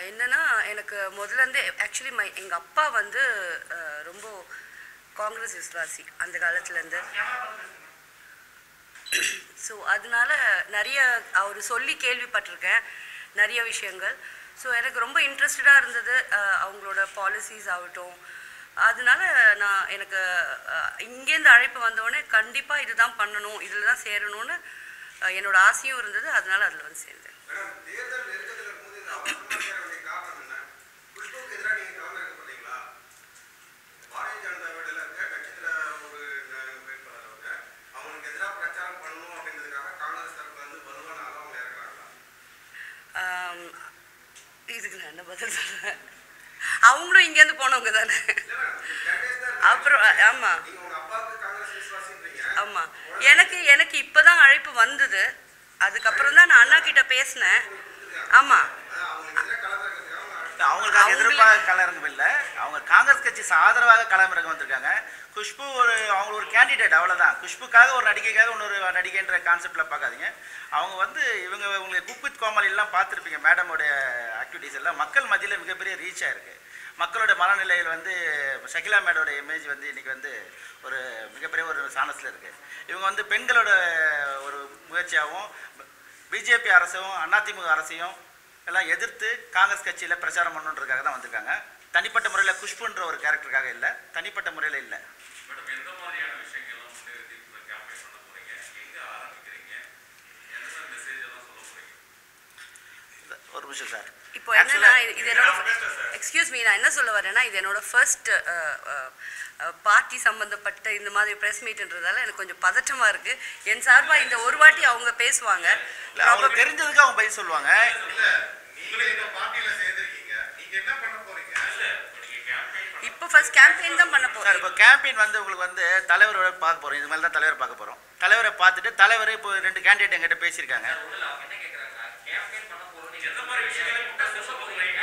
என்னன்னா எனக்கு முதல்ல இருந்தே ஆக்சுவலி மை எங்கள் அப்பா வந்து அஹ், ரொம்ப காங்கிரஸ் விசுவாசி அந்த காலத்துலேருந்து ஸோ அதனால நிறைய அவர் சொல்லி கேள்விப்பட்டிருக்கேன் நிறைய விஷயங்கள் ஸோ எனக்கு ரொம்ப இன்ட்ரெஸ்டடாக இருந்தது அஹ், அவங்களோட பாலிசிஸ் ஆகட்டும் அதனால நான் எனக்கு அஹ், இங்கேருந்து அழைப்பு வந்தோடனே கண்டிப்பாக இதுதான் பண்ணணும் இதில் தான் சேரணும்னு அஹ், என்னோட ஆசையும் இருந்தது அதனால அதில் வந்து சேர்ந்தேன் மேடம் தேர்தல் நெருக்கத்தில் இருக்கும்போது இந்த அவசரமா சேர வேண்டிய காரணம் என்ன குஷ்புக்கு எதிராக நீங்க களமிறக்கப்பட்டீங்களா பாரதிய ஜனதா வீடுல இருக்க கட்சித்துல ஒரு ந- வேட்பாளர் அவங்க அவங்களுக்கு எதிராக பிரச்சாரம் பண்ணணும் அப்படின்றதுக்காக காங்கிரஸ் தரப்புல இருந்து வலுவான ஆள் அவங்க இறக்குறாங்களா ஆம், இதுக்கு நான் என்ன பதில் சொல்லுவேன் அவங்களும் இங்கேருந்து போனவங்க தானே இல்ல மேடம் கேண்டேஸ் தான் அப்புறம் ஆமாம் நீங்க உங்க அப்பாவுக்கு காங்கிரஸ் விசுவாசின்றீங்க ஆமாம் எனக்கு எனக்கு இப்போ தான் அழைப்பு வந்தது அதுக்கப்புறம் தான் நான் அண்ணா கிட்ட பேசினேன் ஆமாம் அதான் அவங்களுக்கு எதிராக களமிறக்கிறதுக்காக அவங்க இல்ல, அவங்களுக்காக அவங்களுக்கு- எதிர்ப்பாக களமிறங்கம் இல்லை அவங்க காங்கிரஸ் கட்சி ஆதரவாக களமிறங்க வந்திருக்காங்க குஷ்பு ஒரு அவங்க ஒரு கேண்டிடேட் அவ்வளவுதான் குஷ்புக்காக ஒரு நடிகைக்காக இன்னொரு நடிகைன்ற கான்செப்ட்ல பார்க்காதீங்க அவங்க வந்து இவங்க உங்களுக்கு குக் வித் கோமாளி எல்லாம் பார்த்துருப்பீங்க மேடமோடைய ஆக்டிவிட்டீஸ் எல்லாம் மக்கள் மத்தியில் மிகப்பெரிய ரீச் ஆயிருக்கு மக்களோட மனநிலையில் வந்து ஷகிலா மேடோட இமேஜ் வந்து இன்னைக்கு வந்து ஒரு மிகப்பெரிய ஒரு சாணத்தில் இருக்கு இவங்க வந்து பெண்களோட ஒரு முயற்சியாகவும் பிஜேபி அரசும் அதிமுக அரசையும் எல்லாம் எதிர்த்து காங்கிரஸ் கட்சியில் பிரச்சாரம் பண்ணுன்றதுக்காக தான் வந்திருக்காங்க தனிப்பட்ட முறையில் குஷ்புன்ற ஒரு கேரக்டருக்காக இல்லை தனிப்பட்ட முறையில் இல்லை மேடம் எந்த மாதிரியான விஷயங்கள்லாம் முன்னிறுத்தி இப்போ கேம்பெயின் பண்ண போறீங்க எங்க ஆரம்பிக்கிறீங்க எந்த மாதிரி மெசேஜ் எல்லாம் சொல்ல போறீங்க ஒரு நிமிஷம் சார் இப்போ என்னன்னா இது- இது என்னோட எக்ஸ்கியூஸ் மீ நான் என்ன சொல்ல வரேன்னா இது என்னோட ஃபர்ஸ்ட் பார்ட்டி சம்பந்தப்பட்ட இந்த மாதிரி ப்ரெஸ் மீட்ன்றதால எனக்கு கொஞ்சம் பதட்டமா இருக்கு என் சார்பா இந்த ஒரு வாட்டி அவங்க பேசுவாங்க இல்லை அவங்களுக்கு தெரிஞ்சதுக்கு அவங்க பதில் சொல்லுவாங்க நீங்க இந்த பார்ட்டியில சேர்ந்திருக்கீங்க நீங்க என்ன பண்ண போறீங்க இப்போ ஃபர்ஸ்ட் கேம்பெயின் தான் பண்ண சார் போறேன் இப்போ கேம்பெயின் வந்து உங்களுக்கு வந்து தலைவரோட பார்க்க போகிறோம் இது மாதிரி தான் தலைவரை பார்க்க போகிறோம் தலைவரை பார்த்துட்டு தலைவரே இப்போ ரெண்டு கேண்டிடேட் எங்கிட்ட பேசியிருக்காங்க எந்த மாதிரி விஷயங்களை முன்னாடி சொல்ல போறீங்க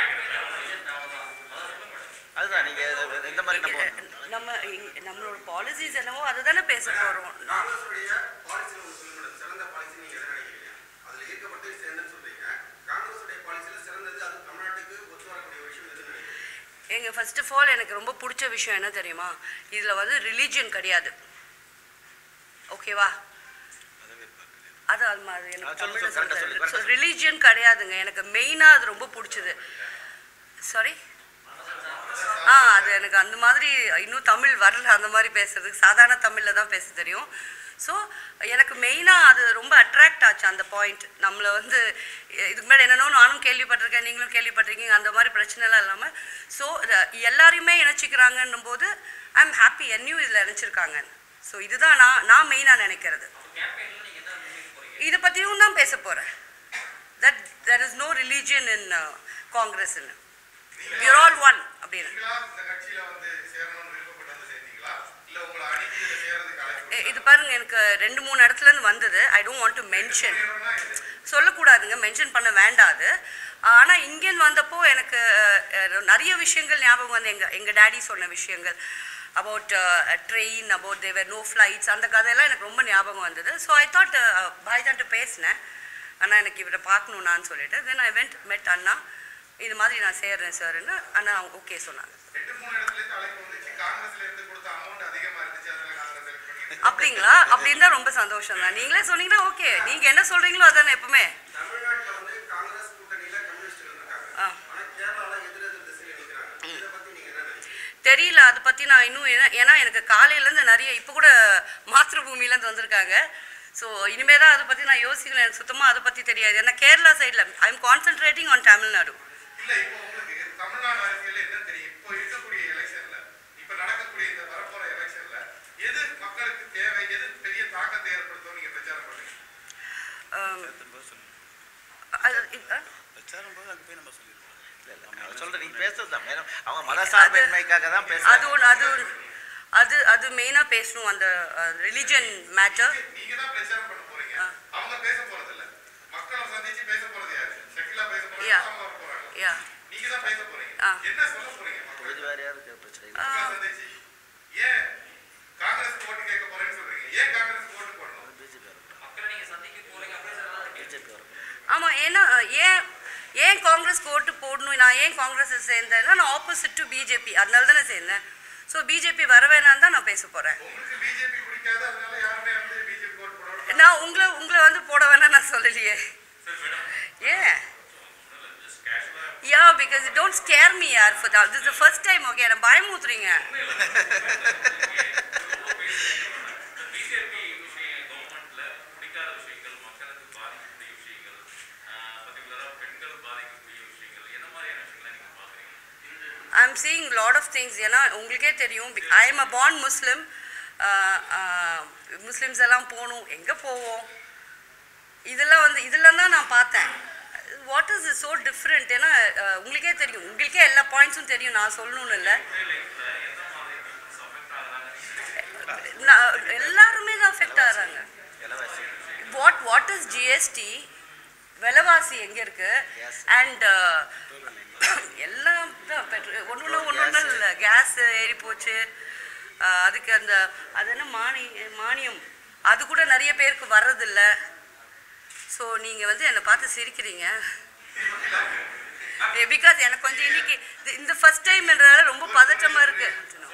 அதுதான் நீங்கள் எந்த மாதிரி நம்ம நம்ம இங்க- நம்மளோட பாலிசிஸ் என்னவோ அதுதானே பேச போறோம் நான் காங்கிரஸுடைய பாலிசியில் ஒன்று சொல்ல மேடம் சிறந்த பாலிசி நீங்க எதை நினைக்கிறீங்க அதுல ஈர்க்கப்பட்டு சேர்ந்தேன்னு சொல்றீங்க காங்கிரஸுடைய பாலிசியில சிறந்தது அது தமிழ்நாட்டுக்கு ஒத்து வரக்கூடிய ஒரு விஷயம் எதுன்னு நினைக்கிறீங்க எங்க ஃபர்ஸ்ட் ஆஃப் ஆல் எனக்கு ரொம்ப பிடிச்ச விஷயம் என்ன தெரியுமா இதுல வந்து ரிலீஜியன் கிடையாது ஓகேவா அது அது மாதிரி ஆ, எனக்கு சொல்லுங்க, தமிழ்ல சொல்லுங்க, correct ஆ சொல்றேன் சொல்லுங்க. ரிலீஜியன் கிடையாதுங்க எனக்கு மெயினா அது ரொம்ப பிடிச்சது சாரி ஆ அது எனக்கு அந்த மாதிரி இன்னும் தமிழ் வரல அந்த மாதிரி பேசுறதுக்கு சாதாரண தமிழ்ல தான் பேச தெரியும் ஸோ எனக்கு மெயினாக அது ரொம்ப அட்ராக்ட் ஆச்சு அந்த பாயிண்ட் நம்மளை வந்து இ- இதுக்கு முன்னாடி என்னென்னோ நானும் கேள்விப்பட்டிருக்கேன் நீங்களும் கேள்விப்பட்டிருக்கீங்க அந்த மாதிரி பிரச்சனைலாம் இல்லாமல் ஸோ எல்லாரையுமே இணைச்சிக்கிறாங்கன்னும் போது ஐ எம் ஹாப்பி என்னையும் இதில் இணைச்சிருக்காங்க ஸோ இதுதான் நான் நான் மெயினாக நினைக்கிறது இதை பற்றியும் தான் பேச போகிறேன் that there is no religion in காங்கிரஸ்ன்னு யூர் ஆல் ஒன் அப்படின்னு நீங்களா இந்த கட்சியில வந்து சேரணும்னு விருப்பப்பட்டு வந்து சேர்ந்தீங்களா இல்ல உங்களை அடிக்கடி இதுல சேர்றதுக்கு அழைப்பு இ- இது பாருங்க எனக்கு ரெண்டு மூணு இடத்துல இருந்து வந்தது I don't want to mention சேரணும்னா இது சொல்லக்கூடாதுங்க மென்ஷன் பண்ண வேண்டாது ஆனால் இங்கேன்னு வந்தப்போ எனக்கு அஹ், நிறைய விஷயங்கள் ஞாபகம் வந்து எங்கள் எங்கள் டேடி சொன்ன விஷயங்கள் about train about there no flights அந்த கதையெல்லாம் எனக்கு ரொம்ப ஞாபகம் வந்தது ஸோ ஐ தாட் பாய்தான்ட்டு பேசினேன் ஆனால் எனக்கு இவரை பார்க்கணுன்னான்னு சொல்லிட்டு தென் ஐ வெண்ட் மெட் அண்ணா இது மாதிரி நான் சேர்றேன் சார்ன்னு அண்ணா ஓகே சொன்னாங்க ரெண்டு மூணு இடத்துல இருந்து அழைப்பு வந்துச்சு காங்கிரஸ்ல இருந்து கொடுத்த அமௌண்ட் அதிகமா இருந்துச்சு அதனால காங்கிரஸ் செலக்ட் பண்ணி அப்படிங்களா அப்படி இருந்தால் ரொம்ப சந்தோஷம் தான் நீங்களே சொன்னீங்கன்னா ஓகே நீங்கள் என்ன சொல்கிறீங்களோ அதானே எப்பவுமே தமிழ்நாட்டுல வந்து காங்கிரஸ் கூட்டணியில கம்யூனிஸ்டுகள் இருக்காங்க ஆ. ஆனா கேரளால எதிர் எதிர் திசையில நிக்கிறாங்க இதை பத்தி நீங்க என்ன நினைக்கிறீங்க தெரியல அதை பற்றி நான் இன்னும் ஏன்னா- ஏன்னா எனக்கு காலையிலேருந்து நிறைய இப்போ கூட மாத்ருபூமியிலேருந்து வந்திருக்காங்க ஸோ இனிமே தான் அதை பற்றி நான் யோசிக்கல எனக்கு சுத்தமாக அதை பற்றி தெரியாது ஏன்னா கேரளா சைடில் I am concentrating on Tamil Nadu இல்ல இப்போ உங்களுக்கு தமிழ்நாடு அரசியல்ல என்ன தெரியும் இப்போ இருக்கக்கூடிய எலெக்ஷன்ல இப்ப நடக்கக்கூடிய இந்த வரப்போற எலெக்ஷன்ல எது மக்களுக்கு தேவை எது பெரிய தாக்கத்தை ஏற்படுத்தும் நீங்க பிரச்சாரம் பண்றீங்க அது இது- சொல்கிறேன் நீங்கள் பேசுறது தான் மேடம் அவங்க மதசார்பின்மைக்காக தான் அது பேசுகிறாங்க ஒன்று அது ஒரு- அது அது மெயினாக பேசணும் அந்த ரிலிஜன் மேட்டர் நீங்க தான் பிரச்சாரம் பண்ண போறீங்க அவங்க பேச போறது இல்ல மக்களை சந்திச்சு பேச போறது யாரு ஷக்கிலா பேச போறாங்க Yeah. அவங்க வர போறாங்க யா நீங்க தான் பேச போறீங்க ஆ. என்ன சொல்ல போறீங்க மக்களுக்கு இது வேறு யாருக்கு பிரச்சனை இல்லை மக்களை சந்திச்சு ஏன் காங்கிரஸ் ஓட்டு கேட்க போறேன்னு சொல்றீங்க ஏன் காங்கிரஸ் ஓட்டு போடணும் பிஜேபி வரக்கூடாது மக்களை நீங்க சந்திக்க போறீங்க அப்படின்னு பிஜேபி வரக்கூடாது ஆமாம் ஏன்னா ஏன் ஏன் காங்கிரஸ் ஓட்டு போடணும் நான் ஏன் காங்கிரஸை சேர்ந்தேன்னா நான் ஆப்போசிட் டு பிஜேபி அதனால தான் நான் சேர்ந்தேன் ஸோ பிஜேபி வர வேணான்னு தான் நான் பேச போகிறேன் உங்களுக்கு பிஜேபி பிடிக்காது அதனால யாருமே வந்து பிஜேபி ஓட்டு போடணும் நான் உங்களை உங்களை வந்து போட வேணாம் நான் சொல்லலையே ஏன் yeah because don't scare me யார் for that this the first time okay நான் பயமுத்துறீங்க பிஜேபி விஷயம் கவர்மெண்ட்ல பிடிக்காத விஷயங்கள் மக்களுக்கு பாதிக்கக்கூடிய விஷயங்கள் பர்டிகுலரா பெண்கள் பாதிக்கக்கூடிய விஷயங்கள் என்ன மாதிரியான விஷயங்களை நீங்க பாக்குறீங்க I am seeing lot of things ஏன்னா உங்களுக்கே தெரியும் I am a born Muslim Muslims எல்லாம் போகணும் எங்கே போவோம் இதெல்லாம் வந்து இதெல்லாம் தான் நான் பார்த்தேன் வாட் இஸ் ஸோ டிஃப்ரெண்ட் ஏன்னா அஹ், உங்களுக்கே தெரியும் உங்களுக்கே எல்லா பாயிண்ட்ஸும் தெரியும் நான் சொல்லணும்னு இல்லை நான் எல்லாருமே தான் அஃபெக்ட் ஆகுறாங்க விலைவாசி வாட் வாட் இஸ் ஜிஎஸ்டி விலைவாசி எங்கே இருக்கு அண்ட் எல்லாம் தான் பெட்ரோல் ஒன்று ஒன்று ஒன்று ஒன்றும் இல்லை கேஸ் ஏறி போச்சு அஹ், அதுக்கு அந்த அது என்ன மானி மானியம் அது கூட நிறைய பேருக்கு வர்றதில்ல ஸோ நீங்கள் வந்து என்னை பார்த்து சிரிக்கிறீங்க பிகாஸ் எனக்கு கொஞ்சம் இன்னைக்கு இது- இந்த ஃபர்ஸ்ட் டைம்ன்றதால ரொம்ப பதட்டமாக இருக்கு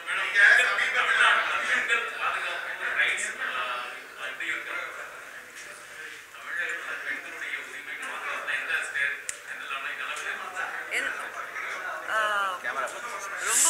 பெண்கள் பாதுகாப்பு ரைட்ஸ் எப்படி இருக்கு தமிழகத்துல பெண்களுடைய உரிமை பாதுகாப்பு எந்த ஸ்டேட் எந்த நிலைமையில என்- அஹ், கேமரா ரொம்ப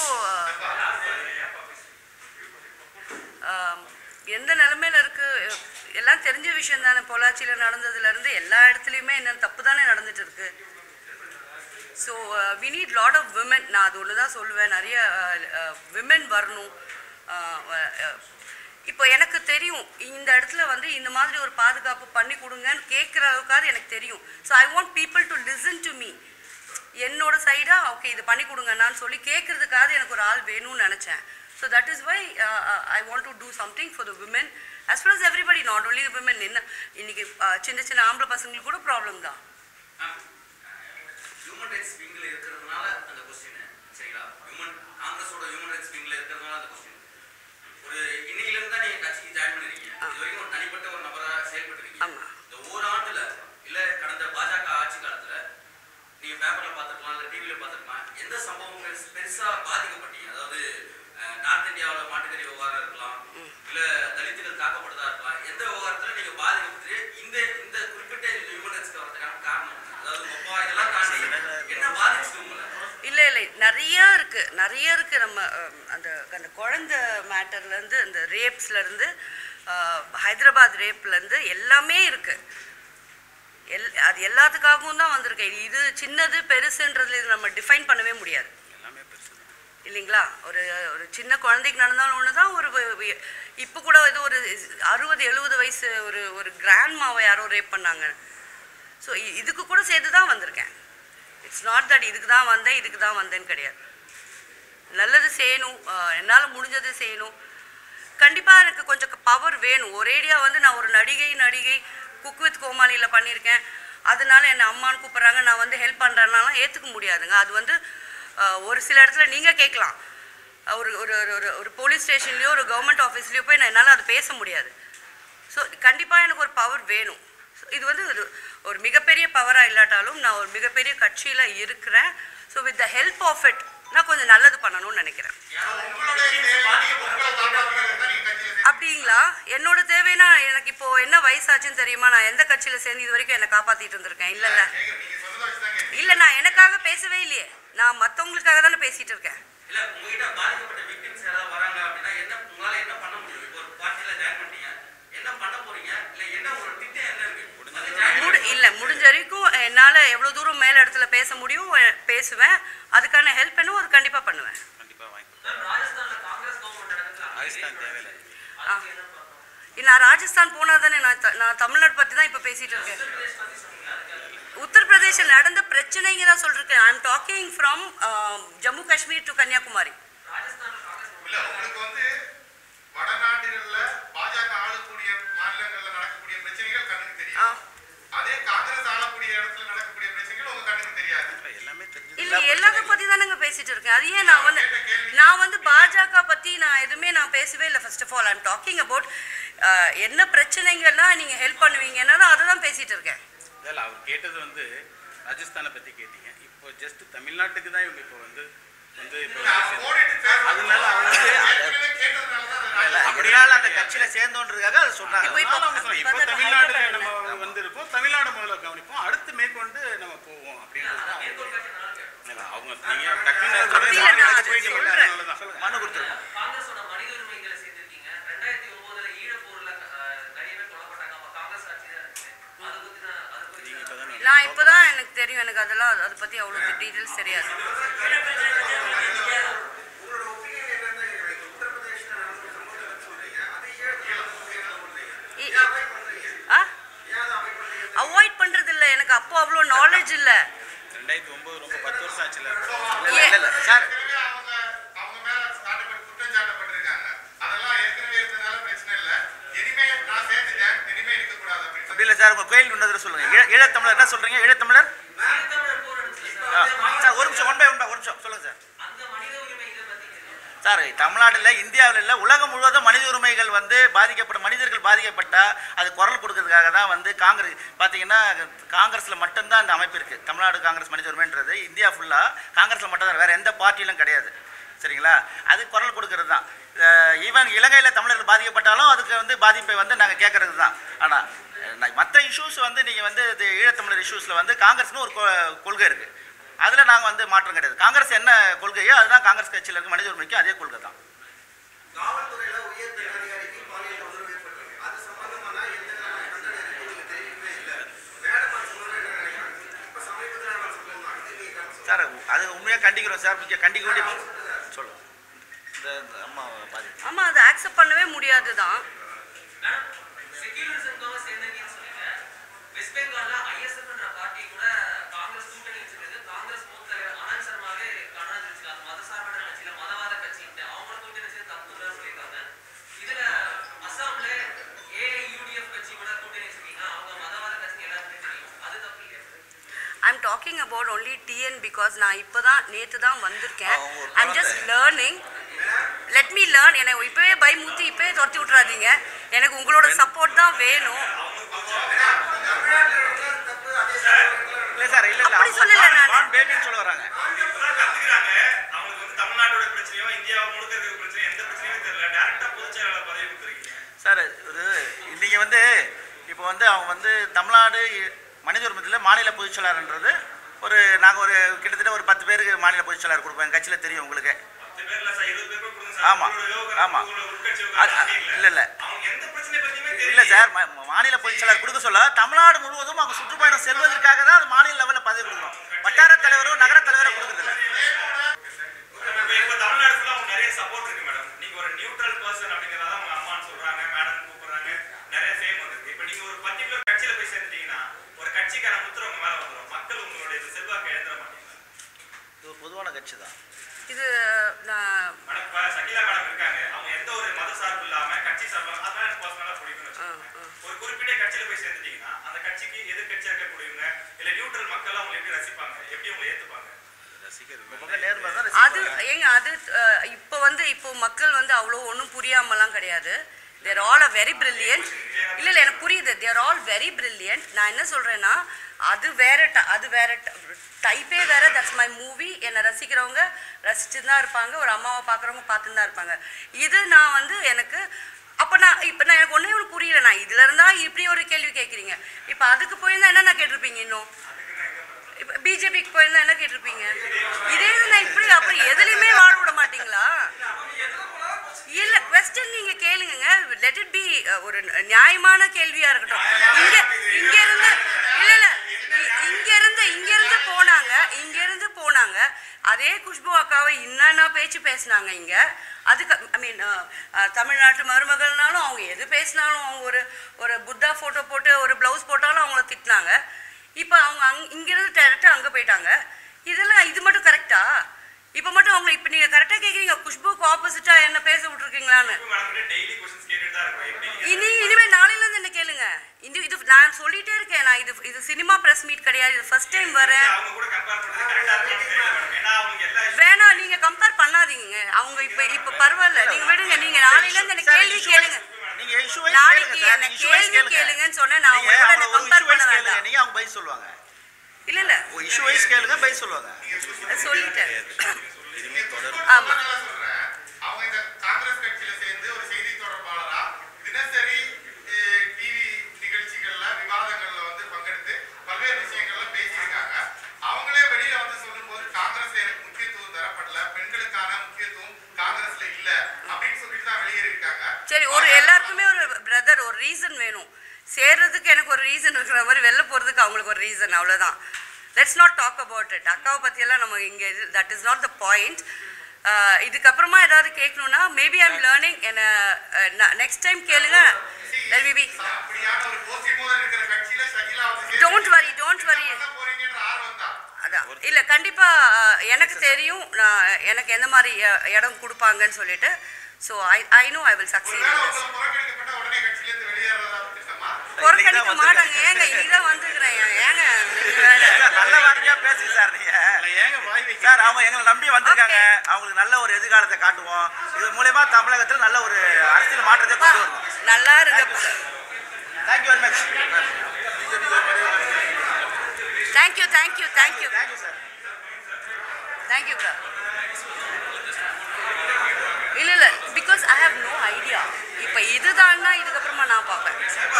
ஆம், எந்த நிலமையில இருக்கு எல்லாம் தெரிஞ்ச விஷயம் தானே பொள்ளாச்சியில் நடந்ததுலேருந்து எல்லா இடத்துலையுமே என்ன தப்பு தானே நடந்துட்டு இருக்கு so we need lot of women நான் அது ஒன்று தான் சொல்லுவேன் நிறைய விமன் வரணும் அஹ், அஹ், இப்போ எனக்கு தெரியும் இந்த இடத்துல வந்து இந்த மாதிரி ஒரு பாதுகாப்பு பண்ணி கொடுங்கன்னு கேட்குற அளவுக்காவது எனக்கு தெரியும் so I want people to listen to me என்னோட சைடா ஓகே இது பண்ணி கொடுங்கண்ணான்னு சொல்லி கேட்கறதுக்காக எனக்கு ஒரு ஆள் வேணும்னு நினச்சேன் so that is why I want to do something for the women as well as everybody not only the women என்ன இன்னைக்கு uh, சின்ன சின்ன ஆம்பளை பசங்களுக்கு கூட ப்ராப்ளம் தான் ஹியூமன் ரைட்ஸ் விங்கில் இருக்கிறதுனால அந்த கொஸ்டின் சரிங்களா ஹியூமன் காங்கிரஸோட ஹியூமன் ரைட்ஸ் விங்கில் இருக்கிறதுனால அந்த கொஸ்டின் ஒரு இன்னையில இருந்து தான் நீங்க கட்சிக்கு ஜாயின் பண்ணிருக்கீங்க ஆ. இது வரைக்கும் ஒரு தனிப்பட்ட ஒரு நபரா செயல்பட்டுருக்கீங்க ஆமா. இந்த ஓராண்டுல இல்ல கடந்த பாஜக ஆட்சி காலத்துல நீங்க பேப்பர்ல பார்த்திருக்கலாம் இல்ல டிவில பார்த்திருக்கலாம் எந்த சம்பவம் பெருசு- பெருசா பாதிக்கப்பட்டீங்க அதாவது அஹ், நார்த் இந்தியாவுல மாட்டுக்கறி விவகாரம் இருக்கலாம் இல்ல தலித்துகள் தாக்கப்படுதா இருக்கலாம் எந்த விவகாரத்துல நீங்க பாதிக்கப்பட்டு இந்த இந்த குறிப்பிட்ட ஹியூமன் ரைட்ஸ்க்கு வரதுக்கான காரணம் என்ன? அதாவது மொப்பா இதெல்லாம் தாண்டி என்ன பாதிச்சுது உங்களை இல்லை இல்லை நிறைய இருக்கு நிறைய இருக்கு நம்ம அஹ், அந்த அந்த குழந்தை மேட்டர்லேருந்து இந்த ரேப்ஸ்லேருந்து ஹைதராபாத் ரேப்லேருந்து எல்லாமே இருக்கு எல் அது எல்லாத்துக்காகவும் தான் வந்திருக்கேன் இது சின்னது பெருசுன்றதுல இது நம்ம டிஃபைன் பண்ணவே முடியாது எல்லாமே பெருசு தான் இல்லைங்களா ஒரு ஒரு சின்ன குழந்தைக்கு நடந்தாலும் ஒன்று தான் ஒரு இப்போ கூட ஏதோ ஒரு அறுபது எழுபது வயசு ஒரு ஒரு கிராண்ட்மாவை யாரோ ரேப் பண்ணாங்க ஸோ இதுக்கு கூட சேர்த்து தான் வந்திருக்கேன் இட்ஸ் நாட் தட் இதுக்கு தான் வந்தேன் இதுக்கு தான் வந்தேன்னு கிடையாது நல்லது செய்யணும் என்னால் முடிஞ்சது செய்யணும் கண்டிப்பாக எனக்கு கொஞ்சம் பவர் வேணும் ஒரேடியாக வந்து நான் ஒரு நடிகை நடிகை குக் வித் கோமாளியில் பண்ணியிருக்கேன் அதனால என்னை அம்மான்னு கூப்பிட்றாங்க நான் வந்து ஹெல்ப் பண்ணுறேன்னாலாம் ஏற்றுக்க முடியாதுங்க அது வந்து அஹ், ஒரு சில இடத்துல நீங்கள் கேட்கலாம் அஹ், ஒரு ஒரு ஒரு- ஒரு ஒரு போலீஸ் ஸ்டேஷன்லேயோ ஒரு கவர்மெண்ட் ஆஃபீஸ்லேயோ போய் நான் என்னால் அது பேச முடியாது ஸோ கண்டிப்பாக எனக்கு ஒரு பவர் வேணும் So, இது வந்து ஒரு ஒரு மிகப்பெரிய பவராக இல்லாட்டாலும் நான் ஒரு மிகப்பெரிய கட்சியில் இருக்கிறேன் so with the help of it நான் கொஞ்சம் நல்லது பண்ணணும்னு நினைக்கிறேன் உங்களுடைய தேவைக்கு உங்களை காப்பாற்றுறதுக்கு தான் நீங்க கட்சியில சேர்ந்தீங்க. அப்படிங்களா என்னோட தேவைன்னா எனக்கு இப்போ என்ன வயசாச்சுன்னு தெரியுமா நான் எந்த கட்சியில் சேர்ந்து இது வரைக்கும் என்னை காப்பாற்றிட்டு இருந்திருக்கேன் இல்லைல்ல கேக்குறேன், நீங்க சொன்னதை வச்சு தான் கேட்டேன். இல்லை நான் எனக்காக பேசவே இல்லையே நான் மற்றவங்களுக்காக தானே பேசிட்டு இருக்கேன் இல்ல உங்ககிட்ட பாதிக்கப்பட்ட விக்டிம்ஸ் யாராவது வராங்க அப்படின்னா என்ன உங்களால என்ன பண்ண முடியும் இப்போ ஒரு பார்ட்டியில ஜாயின் பண்ணீங்க என்ன பண்ண போறீங்க இல்ல என்ன ஒரு திட்டம் என்ன இருக்கு வந்து join முடி இல்லை முடிஞ்ச வரைக்கும் என்னால் எவ்வளோ தூரம் மேல் இடத்துல பேச முடியும் அஹ் பேசுவேன் அதுக்கான ஹெல்ப் என்னவோ அது கண்டிப்பாக பண்ணுவேன் கண்டிப்பாக வாங்கி கொடுப்போம். சார், ராஜஸ்தான்ல காங்கிரஸ் கவர்மெண்ட் நடக்குது ராஜஸ்தான் தேவையில்லை ஆ. நான் ராஜஸ்தான் போனால் தானே நான் த- நான் தமிழ்நாடு பற்றி தான் இப்போ பேசிகிட்டு இருக்கேன் உத்தரப்பிரதேசில் நடந்த பிரச்சனைங்க தான் சொல்லிருக்கேன் I am talking from Jammu Kashmir to Kanyakumari இல்ல, உங்களுக்கு வந்து வடநாடுகள்ல பாஜக ஆளக்கூடிய மாநிலங்கள்ல நடக்கக்கூடிய பிரச்சனைகள் கண்ணுக்கு ஆ தெரியும் அதே காங்கிரஸ் ஆளக்கூடிய இடத்துல நடக்கக்கூடிய பிரச்சனைகள் உங்க கண்ணுக்கு தெரியாது இல்லை, எல்லாமே தெரிஞ்சது இல்லை எல்லாத்த பற்றி தானேங்க பேசிட்டு இருக்கேன் அது ஏன் நான் வந்து நான் வந்து பாஜக பற்றி நான் எதுவுமே நான் பேசவே இல்லை first of all I'm talking about என்ன பிரச்சனைகள்லாம் நீங்கள் ஹெல்ப் பண்ணுவீங்கன்னா அதை தான் பேசிட்டு இருக்கேன் இல்லை அவர் கேட்டது வந்து ராஜஸ்தானை பற்றி கேட்டீங்க இப்போ ஜஸ்ட் தமிழ்நாட்டுக்கு தான் இவங்க இப்போ வந்து வந்து இப்போ இல்ல, அவன் ஓடிட்டு தேர்வு அதனால அவங்க வந்து ஏற்கனவே கேட்டதுனால தான் அதை இல்ல, நான் இதனால அந்த கட்சியில சேர்ந்தோன்றதுக்காக அதை சொன்னாங்க இப்போ இப்போ அதனால அவங்க சொன்னாங்க, இப்போ இப்போ தமிழ்நாட்டுல ஹைதராபாத்ல நம்ம வந்து இருக்கோம் தமிழ்நாடு முதல்ல கவனிப்போம் அடுத்து மேற்கொண்டு நம்ம போவோம் அப்படின்றது தான் மேற்கோள் காட்டி நான் கேட்டேன் இல்ல, அவங்க நீங்க டக்குன்னு இல்ல, சொல்றீங்க, நான் அதுக்கு அது போயிட்டீங்க, சொல்றேன். அதனால தான். சொல்லுங்க. மனு கொடுத்துருக்கோம் காங்கிரஸோட மனித உரிமைகளை சேர்த்திருக்கீங்க ரெண்டாயிரத்தி ஒன்பதுல ஈழப்போர்ல அஹ், நிறைய பேர் கொல்லப்பட்டாங்க அப்ப காங்கிரஸ் ஆட்சி தான் இருக்கு அதை பத்தி நான் அதை நீங்க குறித்து இப்பதான் நான் இப்போதான் எனக்கு தெரியும் எனக்கு அதெல்லாம் அதை பற்றி அவ்வளோ டீட்டெயில்ஸ் தெரியாது உங்களோட ஒப்பீனியன் என்னன்னு எனக்கு உத்தரப்பிரதேஷ்ல நடந்த சம்பவத்தை பத்தி சொல்றீங்க அது ஏன் ஏன் பண்றீங்க இ- ஏன் அவாய்ட் பண்றீங்க ஆ ஏன் அதை அவாய்ட் பண்றீங்க அவாய்ட் பண்ணுறது இல்லை எனக்கு அப்போ அவ்வளோ நாலேஜ் இல்லை ரெண்டாயிரத்தி ஒன்பது ரொம்ப பத்து வருஷம் ஆச்சுல இல்ல இல்ல இல்ல சார் ஏற்கனவே அவங்க அவங்க மேல சாட்டப்பட்டு குற்றம் சாட்டப்பட்டிருக்காங்க அதெல்லாம் ஏற்கனவே இருந்தனால பிரச்சனை இல்ல இனிமே நான் சேர்த்துட்டேன் இனிமே இருக்கக்கூடாது அப்படின்னு அப்படி இல்லை சார் உங்க கோயில் உண்டதில் சொல்லுங்க ஈழ- ஈழத்தமிழர் என்ன சொல்றீங்க ஈழத்தமிழர் ஈழத்தமிழர் போர் நடந்துச்சுல ஆ, சார் சார் ஒரு நிமிஷம் ஒன் பை ஒன் பை ஒரு நிமிஷம் சொல்லுங்க சார் அந்த மனித உரிமை இதை பத்தி கேட்டேன் சார் தமிழ்நாட்டில் இந்தியாவில் இல்லை உலகம் முழுவதும் மனித உரிமைகள் வந்து பாதிக்கப்படும் மனிதர்கள் பாதிக்கப்பட்டா அது குரல் கொடுக்கறதுக்காக தான் வந்து காங்கிரஸ் பார்த்தீங்கன்னா காங்கிரஸில் மட்டும்தான் அந்த அமைப்பு இருக்குது தமிழ்நாடு காங்கிரஸ் மனித உரிமைன்றது இந்தியா ஃபுல்லாக காங்கிரஸில் மட்டும்தான் வேறு எந்த பார்ட்டியிலும் கிடையாது சரிங்களா அது குரல் கொடுக்கறது தான் ஈவன் இலங்கையில் தமிழர்கள் பாதிக்கப்பட்டாலும் அதுக்கு வந்து பாதிப்பை வந்து நாங்கள் கேட்கறது தான் ஆனால் மற்ற இஷ்யூஸ் வந்து நீங்கள் வந்து இது ஈழத்தமிழர் இஷ்யூஸில் வந்து காங்கிரஸ்னு ஒரு கொ- கொள்கை இருக்குது அதில் நாங்கள் வந்து மாற்றம் கிடையாது காங்கிரஸ் என்ன கொள்கையோ அதுதான் காங்கிரஸ் கட்சியில் இருக்க மனித உரிமைக்கும் அதே கொள்கை தான் காவல்துறையில உயர் அதிகாரிக்கு பாலியல் தொந்தரவு ஏற்பட்டிருக்கு அது சம்பந்தமான எந்த விதமான கண்டன அறிவிப்பும் நீங்க தெரிவிக்கவே இல்லை மேடம் அது சொன்னது என்ன நினைக்கிறாங்க இப்ப சமீபத்தில் நான் சொல்லணும் இது நீங்க கவனிச்சு சார் அது உண்மையாக கண்டிக்கிறோம் சார் முக்கிய கண்டிக்க வேண்டிய சொல்லுங்க இந்த இந்த அம்மா பாதி ஆமாம் அதை அக்செப்ட் பண்ணவே முடியாது தான் மேடம் செக்யூலரிசம்காக சேர்ந்தீங்கன்னு சொன்னீங்க வெஸ்ட் பெங்கால்ல ஐஎஸ்எஃப்ன்ற பார்ட்டி கூட காங்கிரஸ் கூட்டணி வச்சிருக்குது காங்கிரஸ் மூத்த தலைவர் ஆனந்த் சர்மாவே கண்டனம் தெரிவிச்சிருக்காங்க மதசார்பற்ற கட்சியில மதவாத கட்சின்ட்டு அவங்கள கூட்டணி சேர்ந்து தப்புன்னு சொல்லியிருக்காங்க இதுல அஸ்ஸாம்ல ஏஐயூடிஎஃப் கட்சி கூட கூட்டணி வச்சிருக்கீங்க அவங்க மதவாத கட்சி எல்லாருக்குமே தெரியும் அது தப்பு இல்லையா I'm talking about only TN because நான் இப்போ தான் நேற்று தான் வந்திருக்கேன் அவங்க ஒரு I'm just learning let me learn என்னை இப்போவே பயமுத்தி இப்போவே துரத்தி விட்றாதீங்க எனக்கு உங்களோட சப்போர்ட் தான் வேணும் இல்லை சார் இல்லை இல்லை அப்படி சொல்லல நானு. அவங்க பேபின்னு சொல்ல வராங்க கத்துக்கிறாங்க அவங்களுக்கு வந்து தமிழ்நாட்டோட பிரச்சனையோ இந்தியா முழுக்க இருக்கிற பிரச்சனையோ எந்த பிரச்சனையும் தெரியல டேரக்டா பொதுச் செயலாளர் பதவி கொடுத்துருக்கீங்க சார் இது நீங்கள் வந்து இப்போ வந்து அவங்க வந்து தமிழ்நாடு மனித உரிமத்தில் மாநில பொதுச் செயலாளர்ன்றது ஒரு நாங்கள் ஒரு கிட்டத்தட்ட ஒரு பத்து பேருக்கு மாநில பொதுச் செயலாளர் கொடுப்போம் எங்கள் கட்சியில் தெரியும் உங்களுக்கு பத்து பேர்ல சார் இருபது பேர் கூட கொடுங்க சார் ஆமா. உங்களோட விவகாரம், ஆமா. உங்களோட உட்கட்சி அது- விவகாரம் அது- தெரியல. இல்ல, இல்ல. அவங்க எந்த பிரச்சனை பத்தியுமே இல்லை தெரியல சார் ம- மாநில பொதுச் செயலாளர் கொடுக்க சொல்ல தமிழ்நாடு முழுவதும் அவங்க சுற்றுப்பயணம் செல்வதற்காக தான் அது மாநில லெவலில் பதவி கொடுக்குறோம் வட்டார தலைவரும் நகர தலைவரும் கொடுக்குறதில்ல இப்ப இப்ப தமிழ்நாடு ஃபுல்லா உங்களுக்கு நிறைய சப்போர்ட் இருக்கு மேடம் நீங்க ஒரு நியூட்ரல் பர்சன் அப்படிங்கறத உங்க அம்மான்னு சொல்றாங்க மேடம் கூப்பிடுறாங்க நிறைய ஃபேம் வந்திருக்கு இப்ப நீங்க ஒரு பர்டிகுலர் கட்சியில போய் சேர்ந்துட்டீங்கன்னா ஒரு கட்சிக்கான முத்திரை உங்க மேல வந்துரும் மக்கள் உங்களுடைய செல்வாக்கு இழந்துட மாட்டீங்க இது ஒரு பொதுவான கட்சி தான் இது நான் மேடம் இப்ப சகிலா மேடம் இருக்காங்க அவங்க எந்த ஒரு மத சார்பு இல்லாம கட்சி சார்பு அதனால எனக்கு பர்சனலா பிடிக்கும்னு வச்சுக்கோங்க ஒரு குறிப்பிட்ட கட்சியில போய் சேர்ந்துட்டீங்கன்னா அந்த கட்சிக்கு எதிர்கட்சியா இருக்கக்கூடியவங்க இல்ல நியூட்ரல் மக்கள் அவங்க எப்படி ரசிப்பாங்க எப்படி உங்களை ஏத்துப்பாங்க உங்க நேர்மை தான் அது ரசிப்பாங்க. ஏங்க அது அஹ், இப்போ வந்து இப்போ மக்கள் வந்து அவ்வளோ ஒன்றும் புரியாமலாம் கிடையாது they're all uh very brilliant இல்லை இல்லை எனக்கு புரியுது தேர் ஆல் வெரி பிரில்லியன்ட் நான் என்ன சொல்கிறேன்னா அது வேற ட- அது வேற டைப்பே வேற தட்ஸ் மை மூவி என்னை ரசிக்கிறவங்க ரசிச்சு தான் இருப்பாங்க ஒரு அம்மாவை பார்க்குறவங்க பார்த்துன்னு தான் இருப்பாங்க இது நான் வந்து எனக்கு அப்போ நான் இப்போ நான் எனக்கு ஒன்றே ஒன்று புரியல நான் இதுல இருந்தா இப்படி ஒரு கேள்வி கேட்குறீங்க இப்போ அதுக்கு போயிருந்தா என்ன நான் கேட்டிருப்பீங்க இன்னும் இப்போ பிஜேபிக்கு போயிருந்தா என்ன கேட்டிருப்பீங்க இதே இது நான் இப்படி அப்புறம் எதுலையுமே வாழ விட மாட்டீங்களா இல்ல கொஸ்டின் நீங்க கேளுங்க லெட் இட் பி ஒரு நியாயமான கேள்வியா இருக்கட்டும் இங்க இங்க இருந்து இல்ல இல்ல இ- இங்க இருந்து இங்க இருந்து போனாங்க இங்க இருந்து போனாங்க அதே குஷ்பு அக்காவை என்னென்ன பேச்சு பேசினாங்க இங்க அதுக்கு ஐ மீன் தமிழ்நாட்டு மருமகள்னாலும் அவங்க எது பேசினாலும் அவங்க ஒரு ஒரு புத்தா போட்டோ போட்டு ஒரு பிளவுஸ் போட்டாலும் அவங்கள திட்டினாங்க இப்போ அவங்க அங் இங்கிருந்து டேரக்டாக அங்கே போயிட்டாங்க இதெல்லாம் இது மட்டும் கரெக்டா இப்போ மட்டும் அவங்க இப்போ நீங்கள் கரெக்டாக கேட்குறீங்க குஷ்புக்கு ஆப்போசிட்டாக என்ன பேச விட்ருக்கீங்களான்னு மேடம் டெய்லி கொஸ்டின்ஸ் கேட்டுட்டு தான் இருக்கும் எப்படி நீங்க இனி இனிமே நாளையில இருந்து என்ன கேளுங்க இந்த இது நான் சொல்லிட்டே இருக்கேன் நான் இது இது சினிமா பிரஸ் மீட் கிடையாது இது ஃபர்ஸ்ட் டைம் வரேன் அவங்க கூட கம்பேர் பண்றது கரெக்டா இருக்கும்னு தெரியல மேடம் ஏன்னா அவங்க எல்லா வேணாம் நீங்க கம்பேர் பண்ணாதீங்க அவங்க இப்ப இப்ப பரவாயில்ல நீங்க விடுங்க நீங்க நாளையில இருந்து என்ன சார், கேள்வி issue கேளுங்க நீங்க issue wise நாளைக்கு கேளுங்க சார், என்ன நீங்க issue wise கேள்வி கேளுங்க. கேளுங்கன்னு சொன்னேன் நான் நீங்க உங்களோட அவங்க ஒரு கம்பேர் issue wise பண்ண கேளுங்க, வேண்டாம் நீங்க அவங்க பதில் சொல்லுவாங்க இல்ல இல்ல இஷ்யூ வைஸ் கேளுங்க பை சொல்லுவாங்க சொல்லிட்டேன் இனிமே தொடரும் ஆமா சொல்றேன் அவங்க இந்த காங்கிரஸ் கட்சியில சேர்ந்து ஒரு செய்தி தொடர்பாளரா தினசரி டிவி நிகழ்ச்சிகள்ல விவாதங்கள்ல வந்து பங்கெடுத்து பல்வேறு விஷயங்கள்ல பேசியிருக்காங்க அவங்களே வெளியில வந்து சொல்லும்போது காங்கிரஸ் எனக்கு முக்கியத்துவம் தரப்படல பெண்களுக்கான முக்கியத்துவம் காங்கிரஸ்ல இல்ல அப்படின்னு சொல்லிட்டு தான் வெளியேறியிருக்காங்க சரி ஒரு எல்லாருக்குமே ஒரு பிரதர் ஒரு ரீசன் வேணும் சேர்றதுக்கு எனக்கு ஒரு ரீசன் இருக்கிற மாதிரி வெளில போகிறதுக்கு அவங்களுக்கு ஒரு ரீசன் அவ்வளோதான் let's not talk about it அக்காவை பற்றியெல்லாம் நம்ம இங்கே that is not the point இதுக்கப்புறமா ஏதாவது கேட்கணும்னா மேபி ஐம் லேர்னிங் என்ன நெக்ஸ்ட் டைம் கேளுங்க let me be அப்படியான ஒரு போட்டி மோதல் இருக்கிற கட்சியில ஷகிலா வந்து டோன்ட் வரி டோன்ட் வரி பண்ண போறீங்கன்ற ஆர்வம் தான் அதான் இல்லை கண்டிப்பாக எனக்கு தெரியும் நான் எனக்கு எந்த மாதிரி அஹ், இடம் கொடுப்பாங்கன்னு சொல்லிட்டு so I I know I will succeed ஒருவேளை உங்களை புறக்கணிக்கப்பட்ட உடனே கட்சியில இருந்து வெளியேறதா திட்டமா புறக்கணிக்க மாட்டாங்க ஏங்க இன்னைக்கு தான் வந்துக்கிறேன் ஏங்க நீங்க வேற. சார், நல்ல வார்த்தையா பேசுங்க சார் நீங்க இல்லை, ஏங்க வாய் வைக்க சார் அவங்க எங்களை நம்பி வந்திருக்காங்க அவங்களுக்கு நல்ல ஒரு எதிர்காலத்தை காட்டுவோம் இது மூலயமா தமிழகத்தில் நல்ல ஒரு அரசியல் மாற்றத்தை கொண்டு வருவோம் நல்லா இருங்க thank you very much thank you thank you thank you thank you sir thank you bro இல்லை இல்லை because I have no idea இப்போ இதுதான்னா இதுக்கப்புறமா நான் பார்ப்பேன்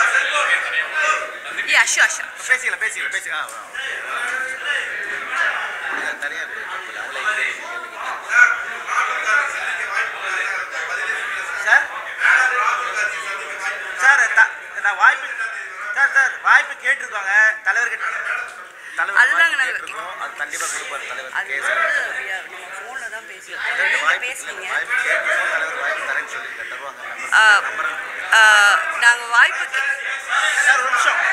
ஏ அஷு அஷு பேசிக்கலாம் பேசிக்கலாம் பேசிக்கலாம் ஆ, ஆ, ஓகே. இது தனியா இருக்கு. அவங்களே சார் சார் த- நான் வாய்ப்பு சார் சார் வாய்ப்பு கேட்டிருக்கோங்க தலைவர்கிட்ட தலைவர் அதுதாங்க வாய்ப்பு நாங்க- கேட்டிருக்கோம் அது கண்டிப்பாக கொடுப்பார் தலைவர் அது கேஸ் வந்து we are- நம்ம ஃபோனில் தான் பேசியிருக்கோம் தலைவர் நீங்கள் வாய்ப்பு பேசுனீங்க வாய்ப்பு கேட்டிருக்கோம் தலைவர் வாய்ப்பு தரேன்னு சொல்லியிருக்காரு தருவாங்க ஆ, நம்பர் ஆ, நாங்க வாய்ப்பு கே- சார் ஒரு நிமிஷம்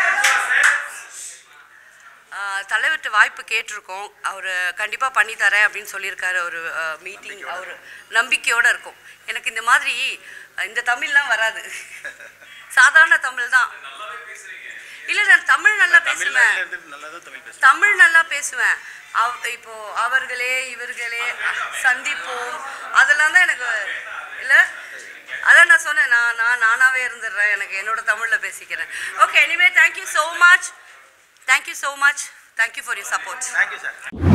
ஆ, தலைவர்கிட்ட வாய்ப்பு கேட்டிருக்கோம் அவர் கண்டிப்பாக பண்ணி தரேன் அப்படின்னு சொல்லியிருக்காரு ஒரு மீட்டிங் அவர் நம்பிக்கையோடு இருக்கும் எனக்கு இந்த மாதிரி அஹ், இந்த தமிழ்லாம் வராது சாதாரண தமிழ் தான் இல்லை நான் தமிழ் நல்லா பேசுவேன் தமிழ்நாட்டில் இருந்து நல்லா தான் தமிழ் பேசுகிறேன் தமிழ் நல்லா பேசுவேன் அவ் இப்போ அவர்களே இவர்களே சந்திப்போம் அதெல்லாம் தான் எனக்கு இல்லை அதான் நான் சொன்னேன் நான் நான் நானாகவே இருந்துடுறேன் எனக்கு என்னோட தமிழில் பேசிக்கிறேன் okay anyway thank you so much thank you so much thank you for your support thank you sir